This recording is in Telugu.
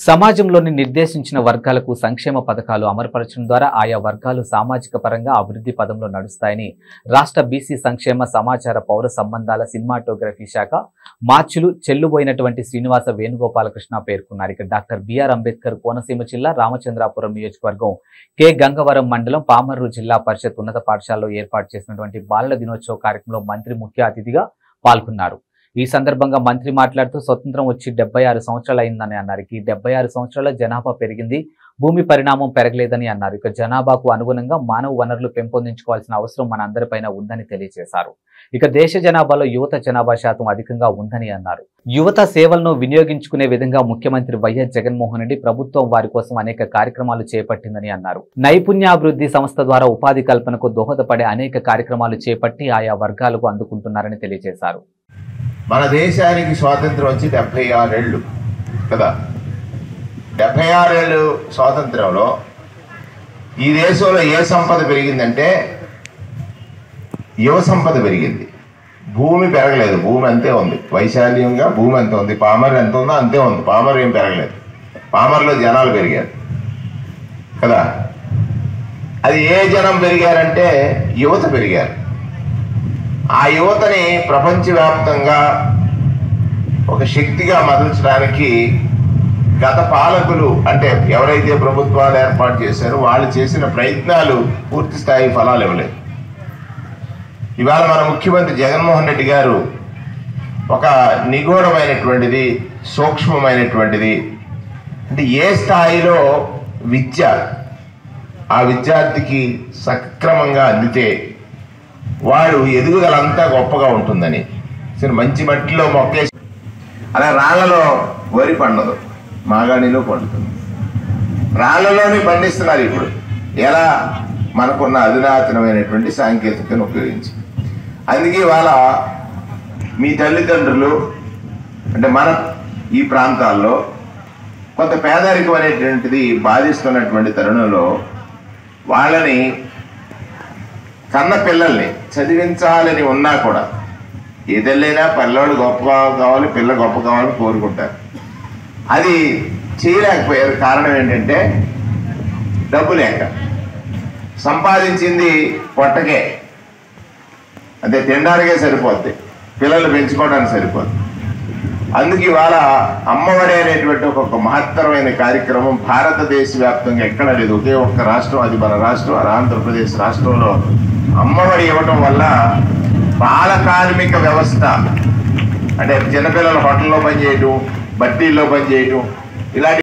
సమాజంలోని నిర్దేశించిన వర్గాలకు సంక్షేమ పథకాలు అమలుపరచడం ద్వారా ఆయా వర్గాలు సామాజిక పరంగా అభివృద్ధి పదంలో నడుస్తాయని రాష్ట్ర బీసీ సంక్షేమ సమాచార పౌర సంబంధాల సినిమాటోగ్రఫీ శాఖ మార్చులు చెల్లుబోయినటువంటి శ్రీనివాస వేణుగోపాలకృష్ణ పేర్కొన్నారు ఇక డాక్టర్ బిఆర్ అంబేద్కర్ కోనసీమ జిల్లా రామచంద్రాపురం నియోజకవర్గం కె గంగవరం మండలం పామర్రు జిల్లా పరిషత్ ఉన్నత పాఠశాలలో ఏర్పాటు చేసినటువంటి బాలల దినోత్సవ కార్యక్రమంలో మంత్రి ముఖ్య అతిథిగా పాల్గొన్నారు ఈ సందర్భంగా మంత్రి మాట్లాడుతూ స్వతంత్రం వచ్చి డెబ్బై ఆరు సంవత్సరాలు అయిందని అన్నారు ఈ డెబ్బై ఆరు సంవత్సరాల జనాభా పెరిగింది భూమి పరిణామం పెరగలేదని అన్నారు ఇక జనాభాకు అనుగుణంగా మానవ వనరులు పెంపొందించుకోవాల్సిన అవసరం మన అందరిపైన ఉందని తెలియజేశారు ఇక దేశ జనాభాలో యువత జనాభా శాతం అధికంగా ఉందని అన్నారు యువత సేవలను వినియోగించుకునే విధంగా ముఖ్యమంత్రి వైఎస్ జగన్మోహన్ రెడ్డి ప్రభుత్వం వారి కోసం అనేక కార్యక్రమాలు చేపట్టిందని అన్నారు నైపుణ్యాభివృద్ధి సంస్థ ద్వారా ఉపాధి కల్పనకు దోహదపడే అనేక కార్యక్రమాలు చేపట్టి ఆయా వర్గాలకు అందుకుంటున్నారని తెలియజేశారు మన దేశానికి స్వాతంత్రం వచ్చి డెబ్భై ఆరేళ్ళు కదా డెబ్భై ఆరేళ్ళు స్వాతంత్రంలో ఈ దేశంలో ఏ సంపద పెరిగిందంటే యువ సంపద పెరిగింది భూమి పెరగలేదు భూమి అంతే ఉంది వైశాల్యంగా భూమి ఎంత ఉంది పామర్ ఎంత ఉందో అంతే ఉంది పామర్ ఏం పెరగలేదు పామర్లో జనాలు పెరిగారు కదా అది ఏ జనం పెరిగారంటే యువత పెరిగారు ఆ యువతని ప్రపంచవ్యాప్తంగా ఒక శక్తిగా మదల్చడానికి గత పాలకులు అంటే ఎవరైతే ప్రభుత్వాలు ఏర్పాటు చేశారో వాళ్ళు చేసిన ప్రయత్నాలు పూర్తి స్థాయి ఫలాలు ఇవ్వలేదు ఇవాళ మన ముఖ్యమంత్రి జగన్మోహన్ రెడ్డి గారు ఒక నిగూఢమైనటువంటిది సూక్ష్మమైనటువంటిది అంటే ఏ స్థాయిలో విద్య ఆ విద్యార్థికి సక్రమంగా అందితే వాడు ఎదుగుదల అంతా గొప్పగా ఉంటుందని సరే మంచి మట్టిలో మొక్కేసి అలా రాళ్లలో వరి పండదు మాగాణిలో పండుతుంది రాళ్లలోనే పండిస్తున్నారు ఇప్పుడు ఎలా మనకున్న అధునాతనమైనటువంటి సాంకేతికతను ఉపయోగించి అందుకే వాళ్ళ మీ తల్లిదండ్రులు అంటే మన ఈ ప్రాంతాల్లో కొంత పేదరికం అనేటువంటిది బాధిస్తున్నటువంటి తరుణంలో వాళ్ళని కన్న పిల్లల్ని చదివించాలని ఉన్నా కూడా ఏదైనా పిల్లవాడు గొప్ప కావాలి పిల్ల గొప్ప కావాలని కోరుకుంటారు అది చేయలేకపోయారు కారణం ఏంటంటే డబ్బు లేక సంపాదించింది పొట్టకే అంటే తినడానికే సరిపోద్ది పిల్లలు పెంచుకోవడానికి సరిపోద్ది అందుకు ఇవాళ అమ్మఒడి అనేటువంటి ఒక మహత్తరమైన కార్యక్రమం భారతదేశ వ్యాప్తంగా ఎక్కడ లేదు ఒకే ఒక్క రాష్ట్రం అది మన రాష్ట్రం అది ఆంధ్రప్రదేశ్ రాష్ట్రంలో అమ్మఒడి ఇవ్వటం వల్ల బాల కార్మిక వ్యవస్థ అంటే చిన్నపిల్లలు హోటల్లో పనిచేయటం బట్టీల్లో పనిచేయటం ఇలాంటి